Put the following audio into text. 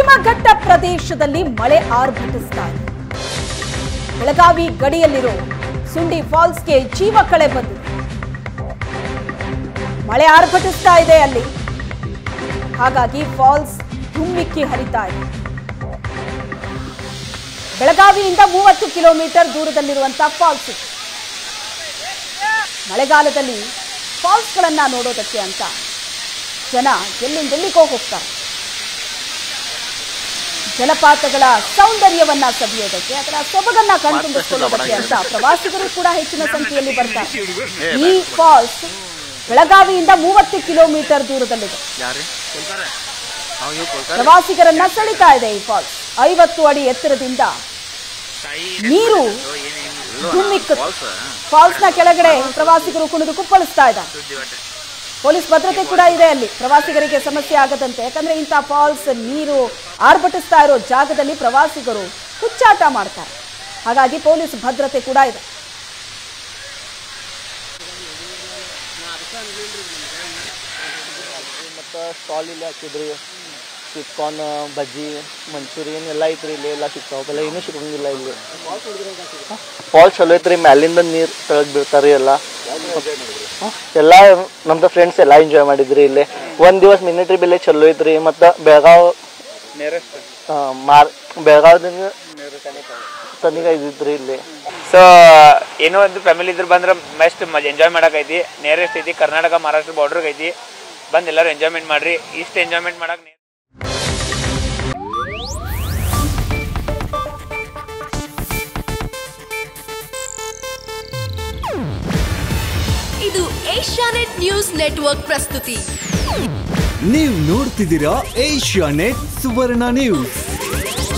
ಹಿಮಘಟ್ಟ ಪ್ರದೇಶದಲ್ಲಿ ಮಳೆ ಆರ್ಭಟಿಸ್ತಾ ಇದೆ ಬೆಳಗಾವಿ ಗಡಿಯಲ್ಲಿರೋ ಸುಂಡಿ ಫಾಲ್ಸ್ಗೆ ಜೀವ ಕಳೆ ಬಂದಿದೆ ಮಳೆ ಆರ್ಭಟಿಸ್ತಾ ಇದೆ ಅಲ್ಲಿ ಹಾಗಾಗಿ ಫಾಲ್ಸ್ ಧುಮ್ಮಿಕ್ಕಿ ಹರಿತಾ ಇದೆ ಬೆಳಗಾವಿಯಿಂದ ಮೂವತ್ತು ಕಿಲೋಮೀಟರ್ ದೂರದಲ್ಲಿರುವಂತಹ ಫಾಲ್ಸ್ ಇದು ಮಳೆಗಾಲದಲ್ಲಿ ಫಾಲ್ಸ್ಗಳನ್ನ ನೋಡೋದಕ್ಕೆ ಅಂತ ಜನ ಎಲ್ಲಿಂದೆಲ್ಲಿಗೋ ಹೋಗ್ತಾರೆ ಜಲಪಾತಗಳ ಸೌಂದರ್ಯವನ್ನ ಸವಿಯೋದಕ್ಕೆ ಅದರ ಸೊಬಗನ್ನ ಕಣ್ತುಂಬಿಸಿಕೊಳ್ಳೋದಕ್ಕೆ ಅಂತ ಪ್ರವಾಸಿಗರು ಕೂಡ ಹೆಚ್ಚಿನ ಸಂಖ್ಯೆಯಲ್ಲಿ ಬರ್ತಾರೆ ಈ ಫಾಲ್ಸ್ ಬೆಳಗಾವಿಯಿಂದ ಮೂವತ್ತು ಕಿಲೋಮೀಟರ್ ದೂರದಲ್ಲಿದೆ ಯಾರು ಕೊಲ್ತಾರೆ ಅವ್ ಇವ್ ಕೊಲ್ತಾರೆ ಪ್ರವಾಸಿಗರನ್ನ ಸೆಳಿತಾ ಇದೆ ಈ ಫಾಲ್ಸ್ ಐವತ್ತು ಅಡಿ ಎತ್ತರದಿಂದ ನೀರು ಧುಮ್ಮಿಕ್ಕು ಫಾಲ್ಸ್ನ ಕೆಳಗಡೆ ಪ್ರವಾಸಿಗರು ಕುಣಿದು ಕುಪ್ಪಳಿಸ್ತಾ ಇದ್ದಾರೆ ಪೊಲೀಸ್ ಭದ್ರತೆ ಕೂಡ ಇದೆ ಅಲ್ಲಿ ಪ್ರವಾಸಿಗರಿಗೆ ಸಮಸ್ಯೆ ಆಗದಂತೆ ಯಾಕಂದ್ರೆ ಇಂಥ ಫಾಲ್ಸ್ ನೀರು ಆರ್ಭಟಿಸ್ತಾ ಇರೋ ಜಾಗದಲ್ಲಿ ಪ್ರವಾಸಿಗರು ಹುಚ್ಚಾಟ ಮಾಡ್ತಾರೆ ಹಾಗಾಗಿ ಪೊಲೀಸ್ ಭದ್ರತೆ ಕೂಡ ಇದೆ ಮತ್ತು ಸ್ಟಾಲ್ ಇಲ್ಲಿ ಹಾಕಿದ್ರಿ ಸ್ವೀಟ್ ಕಾರ್ನ್ ಬಜ್ಜಿ ಮಂಚೂರಿಯನ್ ಎಲ್ಲ ಐತ್ರಿ ಇಲ್ಲಿ ಎಲ್ಲ ಸಿಗ್ತಾವಲ್ಲ ಏನೂ ಸಿಗಂಗಿಲ್ಲ ಇಲ್ಲಿ ಫಾಲ್ಸ್ ಚಲೋ ಐತ್ರಿ ಮ್ಯಾಲಿಂದ ನೀರು ತೆಳಗ್ ಬೀಳ್ತಾರಿ ಎಲ್ಲ ಹ್ಮ್. ಎಲ್ಲ ನಮ್ದು ಫ್ರೆಂಡ್ಸ್ ಎಲ್ಲ ಎಂಜಾಯ್ ಮಾಡಿದ್ರಿ ಇಲ್ಲಿ ಒಂದ್ ದಿವಸ ಮಿನಿ ಟ್ರಿಪ್ ಇಲ್ಲೇ ಚಲೋ ಐತ್ರಿ ಮತ್ತು ಬೆಳಗಾವ್ ಆ, ಮಾರ್ ಬೆಳಗಾವ್ದಿಂದ ತನಿಗ ಇದ್ದಿದ್ರಿ ಇಲ್ಲಿ ಸೊ ಏನೋ ಒಂದು ಫ್ಯಾಮಿಲಿ ಇದ್ರ ಬಂದ್ರೆ ಮಸ್ಟ್ ಎಂಜಾಯ್ ಮಾಡಕೈತಿ ನಿಯರೆಸ್ಟ್ ಐತಿ ಕರ್ನಾಟಕ ಮಹಾರಾಷ್ಟ್ರ ಬಾರ್ಡರ್ ಐತಿ ಬಂದು ಎಲ್ಲರೂ ಎಂಜಾಯ್ಮೆಂಟ್ ಮಾಡ್ರಿ ಇಷ್ಟು ಎಂಜಾಯ್ಮೆಂಟ್ ಮಾಡಕ್ ಇದು ಏಷ್ಯಾನೆಟ್ ನ್ಯೂಸ್ ನೆಟ್ವರ್ಕ್ ಪ್ರಸ್ತುತಿ ನೀವು ನೋಡ್ತಿದ್ದೀರಾ ಏಷ್ಯಾ ನೆಟ್ ಸುವರ್ಣ ನ್ಯೂಸ್